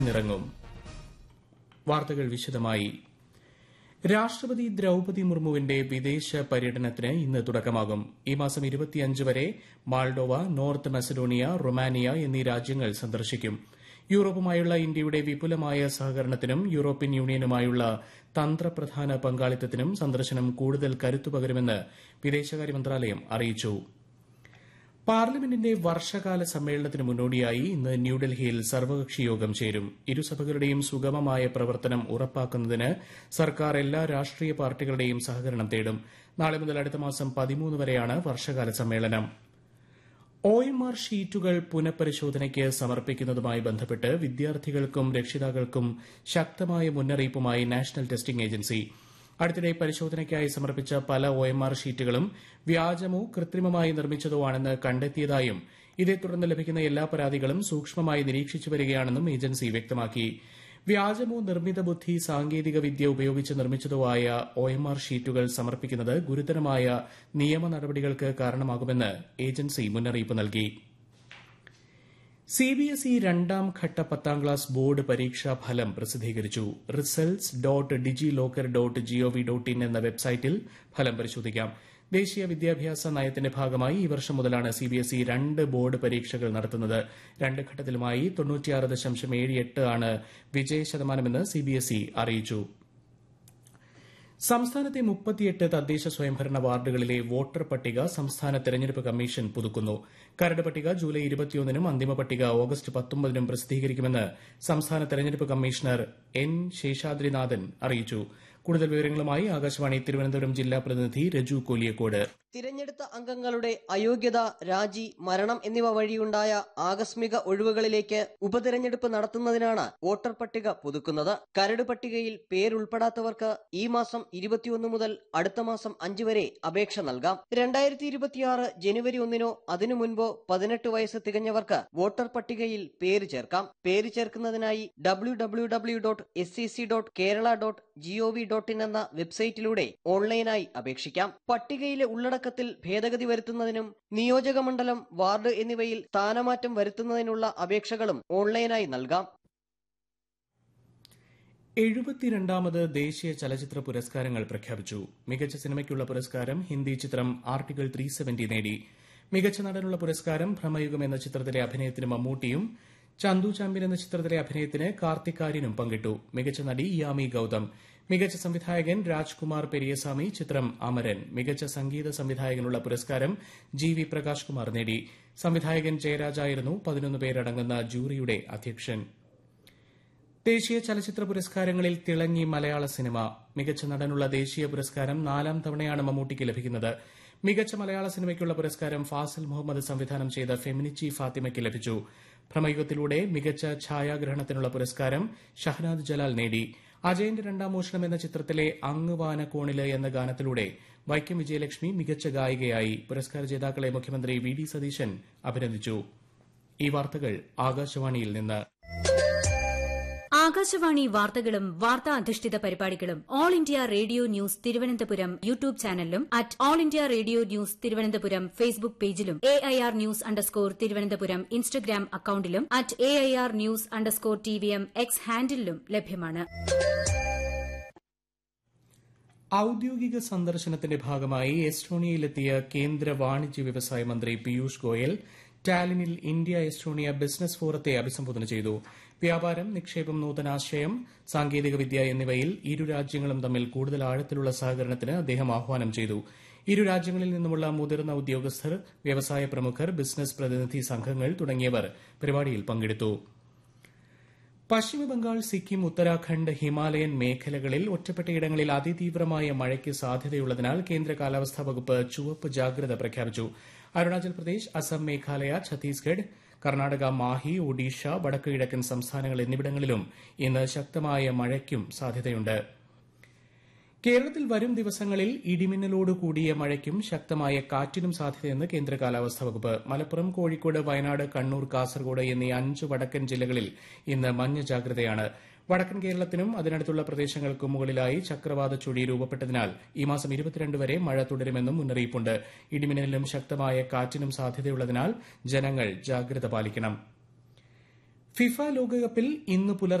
ഇന്നിറങ്ങും വാർത്തകൾ വിശദമായി രാഷ്ട്രപതി ദ്രൌപതി മുർമുവിന്റെ വിദേശ പര്യടനത്തിന് ഇന്ന് തുടക്കമാകും ഈ മാസം ഇരുപത്തിയഞ്ച് വരെ മാൾഡോവ നോർത്ത് മെസഡോണിയ റൊമാനിയ എന്നീ രാജ്യങ്ങൾ സന്ദർശിക്കും യൂറോപ്പുമായുള്ള ഇന്ത്യയുടെ വിപുലമായ സഹകരണത്തിനും യൂറോപ്യൻ യൂണിയനുമായുള്ള തന്ത്രപ്രധാന പങ്കാളിത്തത്തിനും സന്ദർശനം കൂടുതൽ കരുത്തു പകരുമെന്ന് വിദേശകാര്യ മന്ത്രാലയം അറിയിച്ചു പാർലമെന്റിന്റെ വർഷകാല സമ്മേളനത്തിന് മുന്നോടിയായി ഇന്ന് ന്യൂഡൽഹിയിൽ സർവകക്ഷി യോഗം ചേരും ഇരുസഭകളുടെയും സുഗമമായ പ്രവർത്തനം ഉറപ്പാക്കുന്നതിന് സർക്കാർ എല്ലാ രാഷ്ട്രീയ പാർട്ടികളുടെയും സഹകരണം തേടും നാളെ മുതൽ അടുത്ത മാസം പതിമൂന്ന് വരെയാണ് വർഷകാല സമ്മേളനം ഒ എം ആർ ഷീറ്റുകൾ പുനഃപരിശോധനയ്ക്ക് സമർപ്പിക്കുന്നതുമായി ബന്ധപ്പെട്ട് വിദ്യാർത്ഥികൾക്കും രക്ഷിതാക്കൾക്കും ശക്തമായ മുന്നറിയിപ്പുമായി നാഷണൽ ടെസ്റ്റിംഗ് ഏജൻസി അടുത്തിടെ പരിശോധനയ്ക്കായി സമർപ്പിച്ച പല ഒ എം ആർ ഷീറ്റുകളും വ്യാജമോ കൃത്രിമമായി നിർമ്മിച്ചതോ ആണെന്ന് കണ്ടെത്തിയതായും ഇതേ തുടർന്ന് ലഭിക്കുന്ന എല്ലാ പരാതികളും സൂക്ഷ്മമായി നിരീക്ഷിച്ചു വരികയാണെന്നും ഏജൻസി വ്യക്തമാക്കി വ്യാജമോ നിർമ്മിത ബുദ്ധി സാങ്കേതിക വിദ്യ ഉപയോഗിച്ച് നിർമ്മിച്ചതോ ആയ ഒ എം ആർ ഷീറ്റുകൾ സമർപ്പിക്കുന്നത് ഗുരുതരമായ നിയമ നടപടികൾക്ക് കാരണമാകുമെന്ന് ഏജൻസി മുന്നറിയിപ്പ് നൽകി സിബിഎസ്ഇ രണ്ടാം ഘട്ട പത്താം ക്ലാസ് ബോർഡ് പരീക്ഷാ ഫലം പ്രസിദ്ധീകരിച്ചു results dot DigiLocker dot gov dot in എന്ന വെബ്സൈറ്റിൽ ഫലം പരിശോധിക്കാം ദേശീയ വിദ്യാഭ്യാസ നയത്തിന്റെ ഭാഗമായി ഈ വർഷം മുതലാണ് സിബിഎസ്ഇ രണ്ട് ബോർഡ് പരീക്ഷകൾ നടത്തുന്നത് രണ്ട് ഘട്ടത്തിലുമായി തൊണ്ണൂറ്റിയാറ് ദശാംശം ഏഴ് എട്ട് ആണ് വിജയ ശതമാനമെന്ന് സിബിഎസ്ഇ അറിയിച്ചു സംസ്ഥാനത്തെ മുപ്പത്തിയെട്ട് തദ്ദേശ സ്വയംഭരണ വാർഡുകളിലെ വോട്ടർ പട്ടിക സംസ്ഥാന തെരഞ്ഞെടുപ്പ് കമ്മീഷൻ പുതുക്കുന്നു കരട് പട്ടിക ജൂലൈ ഇരുപത്തിയൊന്നിനും അന്തിമ പട്ടിക ഓഗസ്റ്റ് പത്തൊമ്പതിനും പ്രസിദ്ധീകരിക്കുമെന്ന് സംസ്ഥാന തെരഞ്ഞെടുപ്പ് കമ്മീഷണർ എൻ ശേഷാദ്രിനാഥൻ അറിയിച്ചു കൂടുതൽ വിവരങ്ങളുമായി ആകാശവാണി തിരുവനന്തപുരം ജില്ലാ പ്രതിനിധി രജു കോലിയക്കോട് തിരഞ്ഞെടുത്ത അംഗങ്ങളുടെ അയോഗ്യത രാജി മരണം എന്നിവ വഴിയുണ്ടായ ആകസ്മിക ഒഴിവുകളിലേക്ക് ഉപതെരഞ്ഞെടുപ്പ് നടത്തുന്നതിനാണ് വോട്ടർ പട്ടിക പുതുക്കുന്നത് കരട് പട്ടികയിൽ പേരുൾപ്പെടാത്തവർക്ക് ഈ മാസം ഇരുപത്തിയൊന്ന് മുതൽ അടുത്ത മാസം അഞ്ച് വരെ അപേക്ഷ നൽകാം രണ്ടായിരത്തി ഇരുപത്തിയാറ് ജനുവരി ഒന്നിനോ അതിനു മുൻപോ പതിനെട്ട് വയസ്സ് തികഞ്ഞവർക്ക് വോട്ടർ പട്ടികയിൽ പേര് ചേർക്കാം പേര് ചേർക്കുന്നതിനായി W W W dot S C C dot Kerala dot gov dot in എന്ന വെബ്സൈറ്റിലൂടെ ഓൺലൈനായി അപേക്ഷിക്കാം പട്ടികയിലെ ഉള്ളടക്കത്തിൽ ഭേദഗതി വരുത്തുന്നതിനും നിയോജക മണ്ഡലം വാർഡ് എന്നിവയിൽ സ്ഥാനമാറ്റം വരുത്തുന്നതിനുള്ള അപേക്ഷകളും ഓൺലൈനായി നൽകാം എഴുപത്തിരണ്ടാമത് ദേശീയ ചലച്ചിത്ര പുരസ്കാരങ്ങൾ പ്രഖ്യാപിച്ചു മികച്ച സിനിമയ്ക്കുള്ള പുരസ്കാരം ഹിന്ദി ചിത്രം ആർട്ടിക്കിൾ ത്രീ സെവന്റി നേടി മികച്ച നടനുള്ള പുരസ്കാരം ഭ്രമയുഗം എന്ന ചിത്രത്തിലെ അഭിനയത്തിന് മമ്മൂട്ടിയും ചന്തു ചാമ്പ്യൻ എന്ന ചിത്രത്തിലെ അഭിനയത്തിന് കാർത്തിക് ആര്യനും പങ്കിട്ടു മികച്ച നടി യാമി ഗൌതം മികച്ച സംവിധായകൻ രാജ്കുമാർ പെരിയസ്വാമി ചിത്രം അമരൻ മികച്ച സംഗീത സംവിധായകനുള്ള പുരസ്കാരം ജി വി പ്രകാശ് കുമാർ നേടി സംവിധായകൻ ജയരാജായിരുന്നു പതിനൊന്ന് പേരടങ്ങുന്ന ജൂറിയുടെ അധ്യക്ഷൻ ദേശീയ ചലച്ചിത്ര പുരസ്കാരങ്ങളിൽ തിളങ്ങി മലയാള സിനിമ മികച്ച നടനുള്ള ദേശീയ പുരസ്കാരം നാലാം തവണയാണ് മമ്മൂട്ടിക്ക് ലഭിക്കുന്നത് മികച്ച മലയാള സിനിമയ്ക്കുള്ള പുരസ്കാരം ഫാസിൽ മുഹമ്മദ് സംവിധാനം ചെയ്ത ഫെമിനിച്ചി ഫാത്തിമയ്ക്ക് ലഭിച്ചു ഭ്രമയുഗത്തിലൂടെ മികച്ച ഛായാഗ്രഹണത്തിനുള്ള പുരസ്കാരം ഷഹനാദ് ജലാൽ നേടി അജയന്റെ രണ്ടാം മോഷണം എന്ന ചിത്രത്തിലെ അങ്ങ് വാനക്കോണില് എന്ന ഗാനത്തിലൂടെ വൈക്കം വിജയലക്ഷ്മി മികച്ച ഗായികയായി പുരസ്കാര ജേതാക്കളെ മുഖ്യമന്ത്രി വി ഡി സതീശൻ അഭിനന്ദിച്ചു ഈ വാർത്തകൾ ആകാശവാണിയിൽ നിന്ന് ആകാശവാണി വാർത്തകളും വാർത്താ അധിഷ്ഠിത പരിപാടികളും All India Radio news Thiruvananthapuram YouTube ചാനലിലും at All India Radio news Thiruvananthapuram Facebook പേജിലും A I R news underscore Thiruvananthapuram Instagram അക്കൌണ്ടിലും at A I R news underscore T V M X ഹാൻഡിലും ലഭ്യമാണ് ഔദ്യോഗിക സന്ദർശനത്തിന്റെ ഭാഗമായി എസ്റ്റോണിയയിലെത്തിയ കേന്ദ്ര വാണിജ്യ വ്യവസായ മന്ത്രി പീയൂഷ് ഗോയൽ ടാലിനിൽ ഇന്ത്യ എസ്റ്റോണിയ ബിസിനസ് ഫോറത്തെ അഭിസംബോധന ചെയ്തു വ്യാപാരം നിക്ഷേപം നൂതനാശയം സാങ്കേതികവിദ്യ എന്നിവയിൽ ഇരു രാജ്യങ്ങളും തമ്മിൽ കൂടുതൽ ആഴത്തിലുള്ള സഹകരണത്തിന് അദ്ദേഹം ആഹ്വാനം ചെയ്തു ഇരു രാജ്യങ്ങളിൽ നിന്നുമുള്ള മുതിർന്ന ഉദ്യോഗസ്ഥർ വ്യവസായ പ്രമുഖർ ബിസിനസ് പ്രതിനിധി സംഘങ്ങൾ തുടങ്ങിയവർ പരിപാടിയിൽ പങ്കെടുത്തു പശ്ചിമബംഗാൾ സിക്കിം ഉത്തരാഖണ്ഡ് ഹിമാലയൻ മേഖലകളിൽ ഒറ്റപ്പെട്ടയിടങ്ങളിൽ അതിതീവ്രമായ മഴയ്ക്ക് സാധ്യതയുള്ളതിനാൽ കേന്ദ്ര കാലാവസ്ഥാ വകുപ്പ് ചുവപ്പ് ജാഗ്രത പ്രഖ്യാപിച്ചു അരുണാചൽ പ്രദേശ് അസം മേഘാലയ ഛത്തീസ്ഗഡ് കർണാടക മാഹി ഒഡീഷ വടക്ക് കിഴക്കൻ സംസ്ഥാനങ്ങൾ എന്നിവിടങ്ങളിലും ഇന്ന് ശക്തമായ മഴയ്ക്കും സാധ്യതയുണ്ട് കേരളത്തിൽ വരും ദിവസങ്ങളിൽ ഇടിമിന്നലോട് കൂടിയ മഴയ്ക്കും ശക്തമായ കാറ്റിനും സാധ്യതയെന്ന് കേന്ദ്ര കാലാവസ്ഥാ വകുപ്പ് മലപ്പുറം കോഴിക്കോട് വയനാട് കണ്ണൂർ കാസർഗോഡ് എന്നീ അഞ്ച് വടക്കൻ ജില്ലകളിൽ ഇന്ന് മഞ്ഞ ജാഗ്രതയാണ് വടക്കൻ കേരളത്തിനും അതിനടുത്തുള്ള പ്രദേശങ്ങൾക്കും മുകളിലായി ചക്രവാത ചുഴി രൂപപ്പെട്ടതിനാൽ ഈ മാസം ഇരുപത്തിരണ്ട് വരെ മഴ തുടരുമെന്നും മുന്നറിയിപ്പുണ്ട് ഇടിമിന്നലിനും ശക്തമായ കാറ്റിനും സാധ്യതയുള്ളതിനാൽ ജനങ്ങൾ ജാഗ്രത പാലിക്കണം ഫിഫ ലോകകപ്പിൽ ഇന്ന് പുലർ